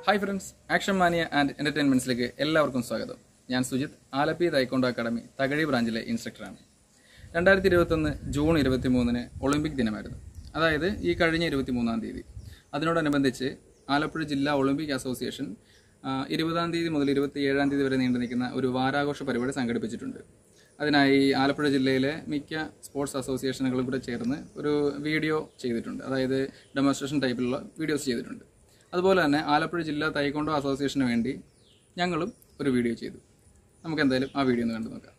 hi friends action mania and എന്റർടൈൻമെന്റ്സിലേക്ക് എല്ലാവർക്കും സ്വാഗതം ഞാൻ സുജിത് ആലപ്പി തൈക്കോണ്ടോ അക്കാദമി തകഴി ബ്രാഞ്ചിലെ ഇൻസ്ട്രക്ടറാണ് രണ്ടായിരത്തി ഇരുപത്തൊന്ന് ജൂൺ ഇരുപത്തി മൂന്നിന് ഒളിമ്പിക് ദിനമായിരുന്നു അതായത് ഈ കഴിഞ്ഞ ഇരുപത്തി മൂന്നാം തീയതി അതിനോടനുബന്ധിച്ച് ആലപ്പുഴ ജില്ലാ ഒളിമ്പിക് അസോസിയേഷൻ ആ, ഇരുപതാം തീയതി മുതൽ ഇരുപത്തി ഏഴാം തീയതി വരെ നീണ്ടു നിൽക്കുന്ന ഒരു വാരാഘോഷ പരിപാടി സംഘടിപ്പിച്ചിട്ടുണ്ട് അതിനായി ആലപ്പുഴ ജില്ലയിലെ മിക്ക സ്പോർട്സ് അസോസിയേഷനുകളും കൂടെ ചേർന്ന് ഒരു വീഡിയോ ചെയ്തിട്ടുണ്ട് അതായത് ഡെമോൺസ്ട്രേഷൻ ടൈപ്പിലുള്ള വീഡിയോസ് ചെയ്തിട്ടുണ്ട് അതുപോലെ തന്നെ ആലപ്പുഴ ജില്ലാ തൈക്കോണ്ടോ അസോസിയേഷന് വേണ്ടി ഞങ്ങളും ഒരു വീഡിയോ ചെയ്തു നമുക്ക് എന്തായാലും ആ വീഡിയോ ഒന്ന് കണ്ടു നോക്കാം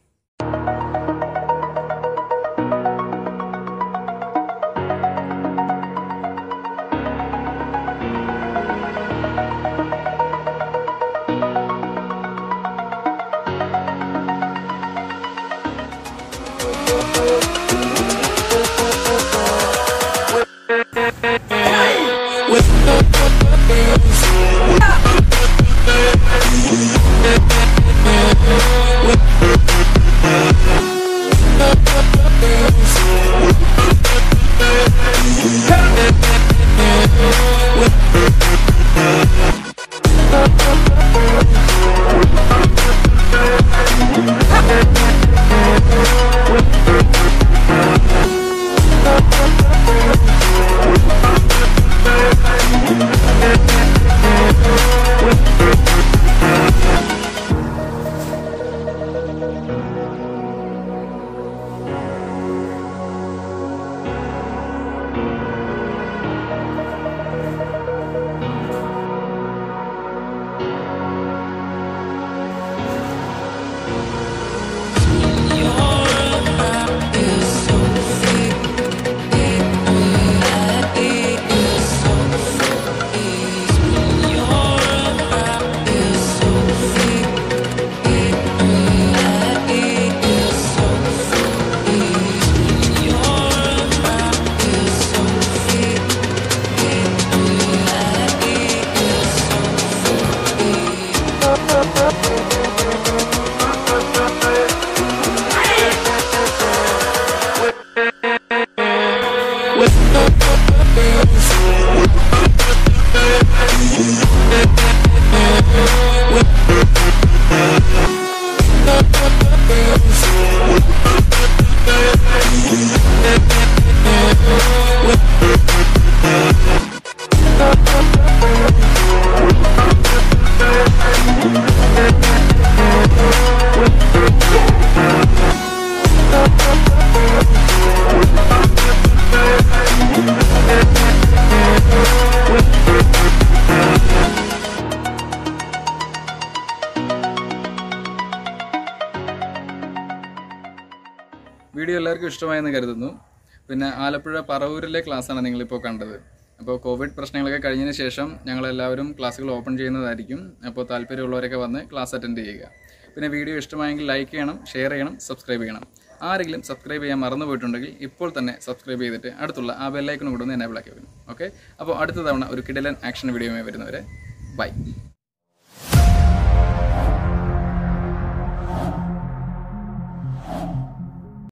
വീഡിയോ എല്ലാവർക്കും ഇഷ്ടമായെന്ന് കരുതുന്നു പിന്നെ ആലപ്പുഴ പറവൂരിലെ ക്ലാസ്സാണ് നിങ്ങളിപ്പോൾ കണ്ടത് അപ്പോൾ കോവിഡ് പ്രശ്നങ്ങളൊക്കെ കഴിഞ്ഞതിന് ശേഷം ഞങ്ങളെല്ലാവരും ക്ലാസ്സുകൾ ഓപ്പൺ ചെയ്യുന്നതായിരിക്കും അപ്പോൾ താല്പര്യമുള്ളവരൊക്കെ വന്ന് ക്ലാസ് അറ്റൻഡ് ചെയ്യുക പിന്നെ വീഡിയോ ഇഷ്ടമായെങ്കിൽ ലൈക്ക് ചെയ്യണം ഷെയർ ചെയ്യണം സബ്സ്ക്രൈബ് ചെയ്യണം ആരെങ്കിലും സബ്സ്ക്രൈബ് ചെയ്യാൻ മറന്നു പോയിട്ടുണ്ടെങ്കിൽ ഇപ്പോൾ തന്നെ സബ്സ്ക്രൈബ് ചെയ്തിട്ട് അടുത്തുള്ള ആ ബെല്ലൈക്കനും കൂടെ ഒന്ന് എനേബിൾ ആക്കി വെക്കണം ഓക്കെ അപ്പോൾ അടുത്ത തവണ ഒരു കിടലൻ ആക്ഷൻ വീഡിയോയുമായി വരുന്നവരെ ബൈ